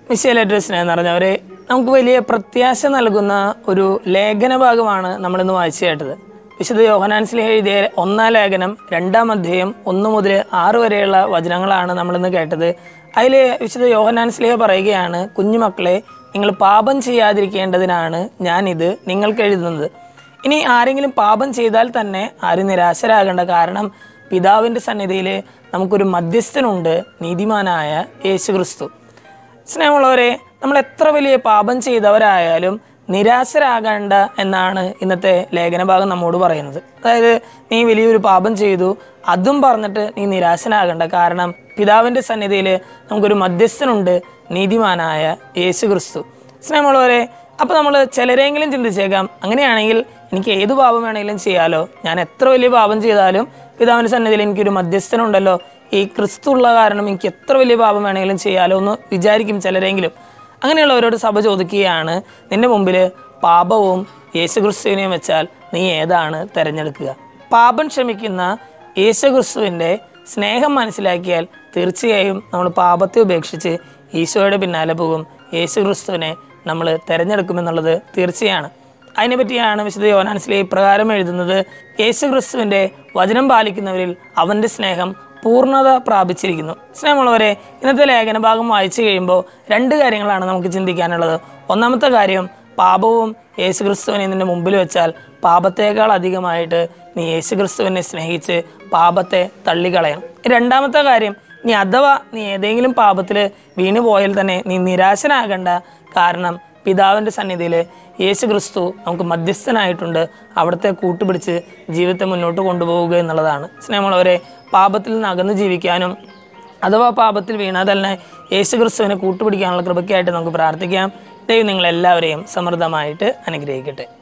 മിശേലേറ്റ സ്നേഹം നിറഞ്ഞവരെ നമുക്ക് വലിയ പ്രത്യാശ നൽകുന്ന ഒരു ലേഖന ഭാഗമാണ് നമ്മളിന്ന് വായിച്ചു കേട്ടത് വിശുദ്ധ യോഹനാൻസിലെ എഴുതിയ ഒന്നാം ലേഖനം രണ്ടാം അധ്യായം ഒന്ന് മുതൽ ആറ് വരെയുള്ള വചനങ്ങളാണ് നമ്മളിന്ന് കേട്ടത് അതിൽ വിശുദ്ധ യോഹനാൻസിലെ പറയുകയാണ് കുഞ്ഞുമക്കളെ നിങ്ങൾ പാപം ചെയ്യാതിരിക്കേണ്ടതിനാണ് ഞാനിത് നിങ്ങൾക്ക് എഴുതുന്നത് ഇനി ആരെങ്കിലും പാപം ചെയ്താൽ തന്നെ ആരും നിരാശരാകേണ്ട കാരണം പിതാവിൻ്റെ സന്നിധിയിൽ നമുക്കൊരു മധ്യസ്ഥനുണ്ട് നീതിമാനായ യേശു ക്രിസ്തു സ്നേഹമുള്ളവരെ നമ്മൾ എത്ര വലിയ പാപം ചെയ്തവരായാലും നിരാശരാകേണ്ട എന്നാണ് ഇന്നത്തെ ലേഖന ഭാഗം നമ്മോട് പറയുന്നത് അതായത് നീ വലിയൊരു പാപം ചെയ്തു അതും പറഞ്ഞിട്ട് നീ നിരാശനാകേണ്ട കാരണം പിതാവിൻ്റെ സന്നിധിയിൽ നമുക്കൊരു മധ്യസ്ഥനുണ്ട് നീതിമാനായ യേശു ക്രിസ്തു സ്നേഹമുള്ളവരെ അപ്പോൾ നമ്മൾ ചിലരെങ്കിലും ചിന്തിച്ചേക്കാം അങ്ങനെയാണെങ്കിൽ എനിക്ക് ഏത് പാപം വേണമെങ്കിലും ചെയ്യാലോ ഞാൻ എത്ര വലിയ പാപം ചെയ്താലും പിതാവിൻ്റെ സന്നിധിയിൽ എനിക്കൊരു മധ്യസ്ഥനുണ്ടല്ലോ ഈ ക്രിസ്തു ഉള്ള കാരണം എനിക്ക് എത്ര വലിയ പാപം വേണമെങ്കിലും ചെയ്യാലോ എന്ന് വിചാരിക്കും ചിലരെങ്കിലും അങ്ങനെയുള്ളവരോട് സഭ ചോദിക്കുകയാണ് നിന്റെ മുമ്പിൽ പാപവും യേശുക്രിസ്തുവിനെയും വെച്ചാൽ നീ ഏതാണ് തിരഞ്ഞെടുക്കുക പാപം ക്ഷമിക്കുന്ന യേശുക്രിസ്തുവിൻ്റെ സ്നേഹം മനസ്സിലാക്കിയാൽ തീർച്ചയായും നമ്മൾ പാപത്തെ ഉപേക്ഷിച്ച് ഈശോയുടെ പിന്നാലെ പോകും യേശുക്രിസ്തുവിനെ നമ്മൾ തിരഞ്ഞെടുക്കുമെന്നുള്ളത് തീർച്ചയാണ് അതിനെപ്പറ്റിയാണ് വിശുദ്ധ യോനാൻസിലെ ഇപ്രകാരം എഴുതുന്നത് യേശുക്രിസ്തുവിൻ്റെ വചനം പാലിക്കുന്നവരിൽ അവൻ്റെ സ്നേഹം പൂർണ്ണത പ്രാപിച്ചിരിക്കുന്നു സ്നേഹമുള്ളവരെ ഇന്നത്തെ ലേഖന ഭാഗം വായിച്ചു കഴിയുമ്പോൾ രണ്ട് കാര്യങ്ങളാണ് നമുക്ക് ചിന്തിക്കാനുള്ളത് ഒന്നാമത്തെ കാര്യം പാപവും യേശുക്രിസ്തുവിനെ നിന്റെ മുമ്പിൽ വെച്ചാൽ പാപത്തേക്കാൾ അധികമായിട്ട് നീ യേശുക്രിസ്തുവിനെ സ്നേഹിച്ച് പാപത്തെ തള്ളിക്കളയണം രണ്ടാമത്തെ കാര്യം നീ അഥവാ നീ ഏതെങ്കിലും പാപത്തിൽ വീണു പോയാൽ തന്നെ നീ നിരാശനാകണ്ട കാരണം പിതാവിൻ്റെ സന്നിധിയിൽ യേശു ക്രിസ്തു നമുക്ക് മധ്യസ്ഥനായിട്ടുണ്ട് അവിടുത്തെ കൂട്ടുപിടിച്ച് ജീവിതത്തെ മുന്നോട്ട് കൊണ്ടുപോവുക എന്നുള്ളതാണ് സ്നേഹമുള്ളവരെ പാപത്തിൽ നിന്ന് അകന്ന് ജീവിക്കാനും അഥവാ പാപത്തിൽ വീണാൽ തന്നെ യേശു ക്രിസ്തുവിനെ കൂട്ടുപിടിക്കാനുള്ള കൃപയ്ക്കായിട്ട് നമുക്ക് പ്രാർത്ഥിക്കാം ദൈവം നിങ്ങളെല്ലാവരെയും സമൃദ്ധമായിട്ട് അനുഗ്രഹിക്കട്ടെ